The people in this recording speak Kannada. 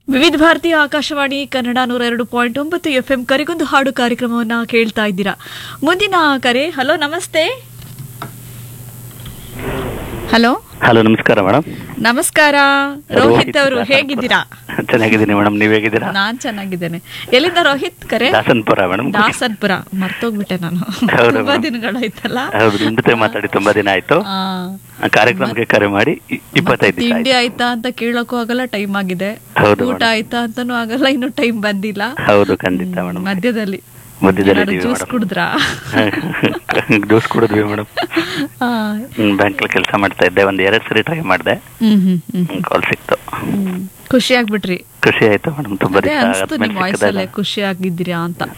ವಿವಿಧ ಭಾರತೀಯ ಆಕಾಶವಾಣಿ ಕನ್ನಡ ನೂರ ಎರಡು ಪಾಯಿಂಟ್ ಒಂಬತ್ತು ಎಫ್ ಎಂ ಕರೆಗೊಂದು ಹಾಡು ಕಾರ್ಯಕ್ರಮವನ್ನ ಕೇಳ್ತಾ ಇದ್ದೀರಾ ಮುಂದಿನ ಕರೆ ಹಲೋ ನಮಸ್ತೆ ಹಲೋ ಹಲೋ ನಮಸ್ಕಾರ ಮೇಡಮ್ ನಮಸ್ಕಾರ ರೋಹಿತ್ ಅವರು ಹೇಗಿದ್ದೀರಾ ಚೆನ್ನಾಗಿದ್ದೀನಿ ಮೇಡಮ್ ನೀವ್ ಹೇಗಿದ್ದೀರಾ ನಾನ್ ಚೆನ್ನಾಗಿದ್ದೇನೆ ಎಲ್ಲಿಂದ ರೋಹಿತ್ ಕರೆ ದಾಸನ್ಪುರ ಮೇಡಮ್ ದಾಸನ್ಪುರ ಮರ್ತೋಗ್ಬಿಟ್ಟೆ ನಾನು ಹೌದು ತುಂಬಾ madam. ದಿನಗಳಾಯ್ತಲ್ಲ ಹೌದು ನಿಮ್ ಜೊತೆ ಮಾತಾಡಿ ತುಂಬಾ ದಿನ ಆಯ್ತು ಆ, ಆ ಕಾರ್ಯಕ್ರಮಕ್ಕೆ ಕರೆ ಮಾಡಿ ಇ- ಇಪ್ಪತ್ತೈದು ದಿವಸ ತಿಂಡಿ ಆಯ್ತಾ ಅಂತ ಕೇಳಕ್ಕೂ ಆಗಲ್ಲ ಟೈಮ್ ಆಗಿದೆ ಹೌದು ಊಟ madam. ಆಯ್ತಾ ಅಂತಾನೂ ಆಗಲ್ಲ ಇನ್ನು ಟೈಮ್ ಬಂದಿಲ್ಲ ಹೌದು ಖಂಡಿತ ಮೇಡಮ್ ಮಧ್ಯದಲ್ಲಿ ಮಧ್ಯದಲ್ಲಿ ಏನಾದ್ರು ಜ್ಯೂಸ್ ಕುಡಿದ್ರಾ ಜ್ಯೂಸ್ ಕುಡಿದ್ವಿ ಮೇಡಮ್ ಆ, ಬ್ಯಾಂಕ್ ಕೆಲಸ ಮಾಡ್ತಾ ಇದ್ದೆ ಒಂದ್ ಎರಡ್ ಸರಿ ಟ್ರೈ ಮಾಡಿದೆ ಹ್ಮ್ ಹ್ಮ್ ಹ್ಮ್ ಕಾಲ್ ಸಿಕ್ತು ಹ್ಮ್. ಖುಷಿ ಆಗ್ಬಿಟ್ರಿ ಖುಷಿ ಆಯ್ತು ಮೇಡಮ್ ತುಂಬಾ ಅದೇ ದಿವಸ ಅನ್ಸ್ತು ಆದ್ಮೇಲೆ ನಿಮ್ ವಾಯ್ಸಲ್ಲೇ ಸಿಕ್ಕಿದಾಗ ಖುಷಿ ಆಗಿದ್ದೀರಾ ಅಂತ